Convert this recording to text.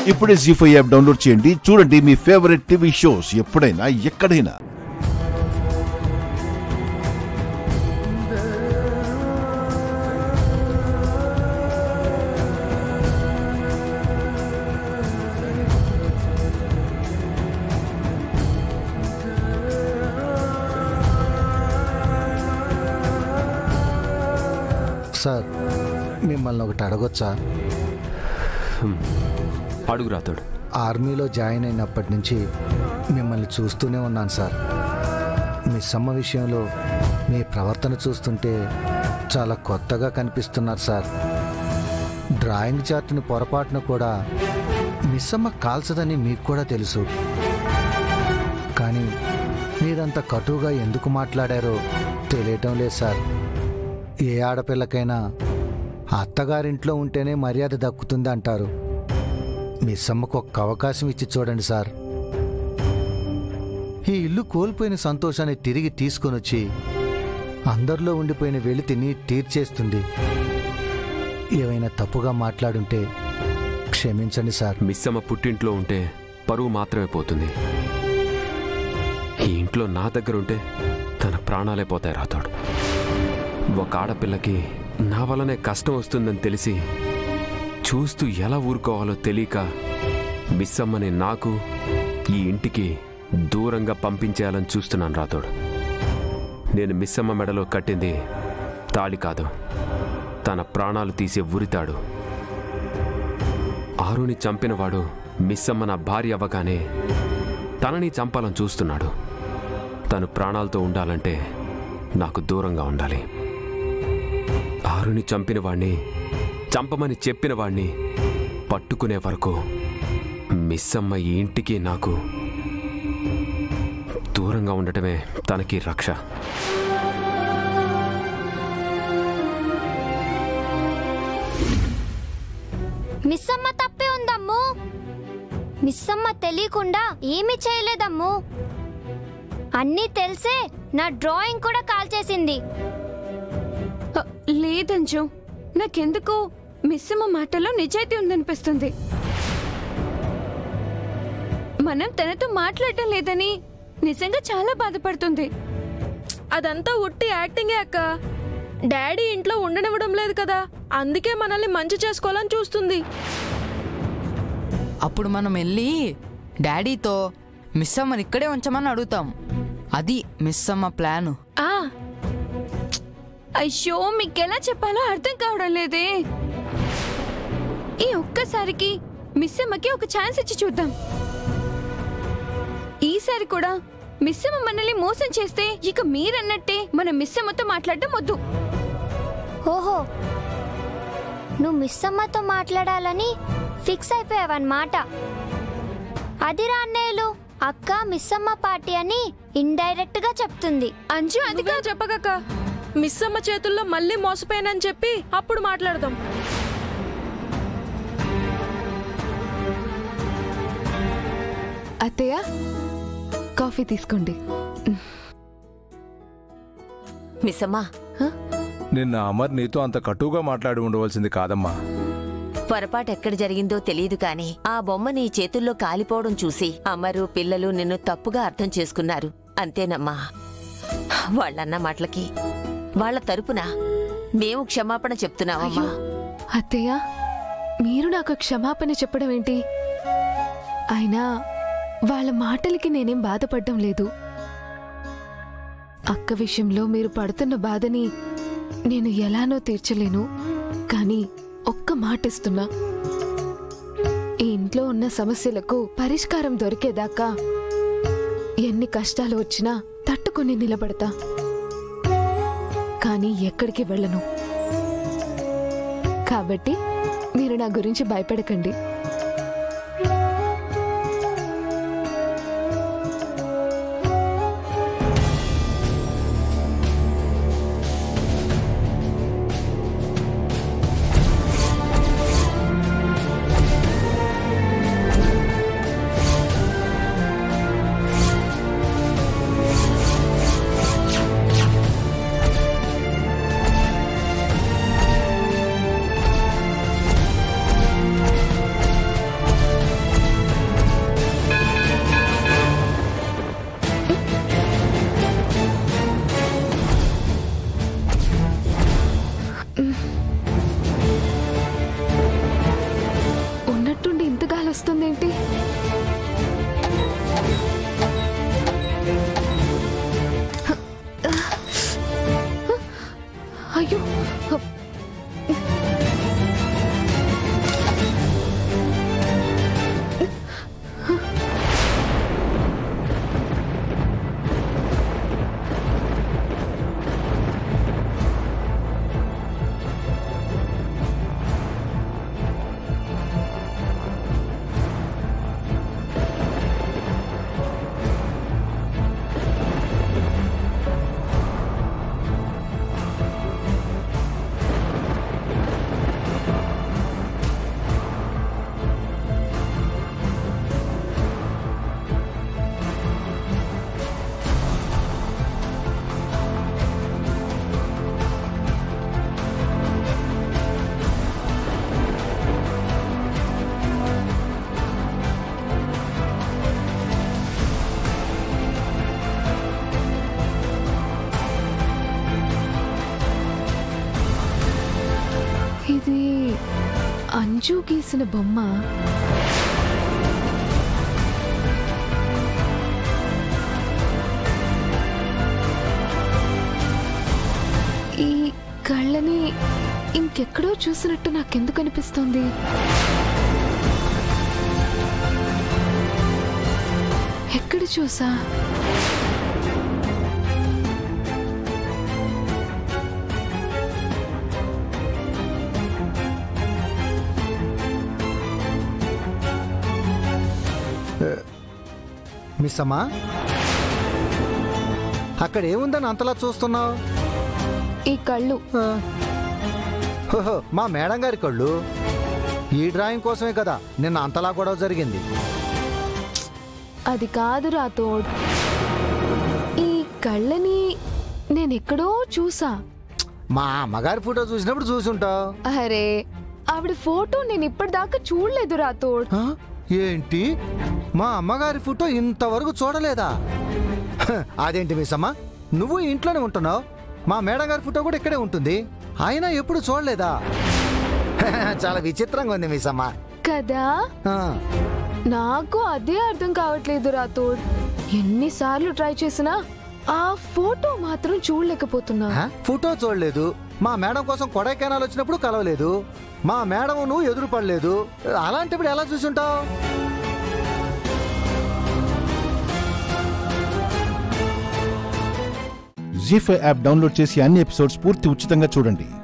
ఇప్పుడే G five app download చేయండి చూడండి మీ ఫేవరెట్ టీవీ షోస్ ఎప్పుడైనా ఎక్కడైనా సార్ మిమ్మల్ని ఒకటి అడగొచ్చా అడుగు రాతాడు ఆర్మీలో జాయిన్ అయినప్పటి నుంచి మిమ్మల్ని చూస్తూనే ఉన్నాను సార్ మీ సమ్మ విషయంలో మీ ప్రవర్తన చూస్తుంటే చాలా కొత్తగా కనిపిస్తున్నారు సార్ డ్రాయింగ్ చార్ట్ని పొరపాటున కూడా మిస్సమ్మ కాల్చదని మీకు కూడా తెలుసు కానీ మీరంత కటువుగా ఎందుకు మాట్లాడారో తెలియటం లేదు సార్ ఏ ఆడపిల్లకైనా అత్తగారింట్లో ఉంటేనే మర్యాద దక్కుతుంది అంటారు మిస్ అమ్మకు ఒక్క అవకాశం ఇచ్చి చూడండి సార్ ఈ ఇల్లు కోల్పోయిన సంతోషాన్ని తిరిగి తీసుకొని వచ్చి అందరిలో ఉండిపోయిన వెలితిని తీర్చేస్తుంది ఏమైనా తప్పుగా మాట్లాడుంటే క్షమించండి సార్ మిస్సమ్మ పుట్టింట్లో ఉంటే పరువు మాత్రమే పోతుంది ఈ ఇంట్లో నా దగ్గర ఉంటే తన ప్రాణాలే పోతాయి రాతాడు ఒక ఆడపిల్లకి నా వల్లనే కష్టం వస్తుందని తెలిసి చూస్తూ ఎలా ఊరుకోవాలో తెలియక మిస్సమ్మని నాకు ఈ ఇంటికి దూరంగా పంపించేయాలని చూస్తున్నాను రాతోడు నేను మిస్సమ్మ మెడలో కట్టింది తాళి కాదు తన ప్రాణాలు తీసే ఉరితాడు ఆరుని చంపినవాడు మిస్సమ్మ నా భార్య అవ్వగానే తనని చంపాలని చూస్తున్నాడు తను ప్రాణాలతో ఉండాలంటే నాకు దూరంగా ఉండాలి ఆరుని చంపిన వాణ్ణి చంపమని చెప్పిన వాణ్ణి పట్టుకునే వరకు మిస్సమ్మ ఈ ఇంటికి నాకు దూరంగా ఉండటమే తనకి రక్ష మిస్సమ్మ తప్పే ఉందమ్ము మిస్సమ్మ తెలియకుండా ఏమీ చేయలేదమ్ము అన్నీ తెలిసే నా డ్రాయింగ్ కూడా కాల్ చేసింది అ, లేదంజు నాకెందుకు మిస్సమ్మ మాటలో నిజాయితీ ఉందనిపిస్తుంది మనం తనతో మాట్లాడటం లేదని నిజంగా చాలా బాధపడుతుంది అదంతా ఉట్టి యాక్టింగే అక్క డాడీ ఇంట్లో ఉండనివ్వడం లేదు కదా అందుకే మనల్ని మంచి చేసుకోవాలని చూస్తుంది అప్పుడు మనం వెళ్ళి డాడీతో మిస్ అమ్మని ఇక్కడే ఉంచమని అడుగుతాం అది మిస్ అమ్మ ప్లాను ఆ అయ్యో మీకెలా చెప్పాలో అర్థం కావడం లేదే ఈ ఒక్కసారికి మిస్సమ్మకి ఒక ఛాన్స్ ఇచ్చి చూద్దాం ఈసారి కూడా మిస్సమ్మ మనల్ని మోసం చేస్తే ఇక మీరన్నట్టే మన మిస్సమ్మతో మాట్లాడటం వద్దు ఓహో నువ్వు మిస్సమ్మతో మాట్లాడాలని ఫిక్స్ అయిపోయావన్నమాట అది రా అన్నయ్యలు అక్క మిస్సమ్మ పార్టీ అని ఇండైరెక్ట్ గా చెప్తుంది అంజు అది అందుకే చెప్పకక్క మిస్ అమ్మ చేతుల్లో మళ్ళీ మోసపోయానని చెప్పి అప్పుడు మాట్లాడదాం అత్తయ్య కాఫీ తీసుకోండి మిస్సమ్మా నిన్న అమర్ నీతో అంత కటువుగా మాట్లాడి ఉండవలసింది కాదమ్మా పొరపాటు ఎక్కడ జరిగిందో తెలియదు కాని ఆ బొమ్మ నీ చేతుల్లో కాలిపోవడం చూసి అమరు పిల్లలు నిన్ను తప్పుగా అర్థం చేసుకున్నారు అంతేనమ్మా వాళ్ళన్న మాటలకి వాళ్ళ తరపున మేము క్షమాపణ చెప్తున్నామమ్మా అత్తయ్య మీరు నాకు క్షమాపణ చెప్పడం ఏంటి అయినా వాళ్ళ మాటలకి నేనేం బాధపడడం లేదు అక్క విషయంలో మీరు పడుతున్న బాధని నేను ఎలానో తీర్చలేను కానీ ఒక్క మాట ఇస్తున్నా ఈ ఇంట్లో ఉన్న సమస్యలకు పరిష్కారం దొరికేదాకా ఎన్ని కష్టాలు వచ్చినా తట్టుకొని నిలబడతా కానీ ఎక్కడికి వెళ్ళను కాబట్టి మీరు నా గురించి భయపడకండి మంజు గీసిన బొమ్మ ఈ కళ్ళని ఇంకెక్కడో చూసినట్టు నాకెందుకు అనిపిస్తోంది ఎక్కడ చూసా మిస్ అమ్మా అక్కడ ఏముందని అంతలా చూస్తున్నావు ఈ కళ్ళు ఓహో మా మేడం గారి కళ్ళు ఈ డ్రాయింగ్ కోసమే కదా నిన్న అంతలా గొడవ జరిగింది అది కాదు రాతోడ్ ఈ కళ్ళని నేనెక్కడో చూసా మా అమ్మగారి ఫోటో చూసినప్పుడు చూసుంటావు అరే ఆవిడ ఫోటో నేను ఇప్పటిదాకా చూడలేదు రాతోడ్ ఆ? ఏంటి మా అమ్మగారి ఫోటో ఇంతవరకు చూడలేదా హ, అదేంటి మిస్ అమ్మ నువ్వు ఇంట్లోనే ఉంటున్నావు మా మేడం గారి ఫోటో కూడా ఇక్కడే ఉంటుంది అయినా ఎప్పుడు చూడలేదా చాలా విచిత్రంగా ఉంది మిస్ అమ్మ కదా ఆ, నాకు అదే అర్థం కావట్లేదు రాతోడ్ ఎన్నిసార్లు ట్రై చేసినా ఆ ఫోటో మాత్రం చూడలేకపోతున్నా హ? ఫోటో చూడలేదు మా మేడం కోసం కొడైకెనాల్ వచ్చినప్పుడు కలవలేదు మా మేడం నువ్వు ఎదురు పడలేదు అలాంటప్పుడు ఎలా చూసుంటావు జీ ఫైవ్ యాప్ డౌన్లోడ్ చేసి అన్ని ఎపిసోడ్స్ పూర్తి ఉచితంగా చూడండి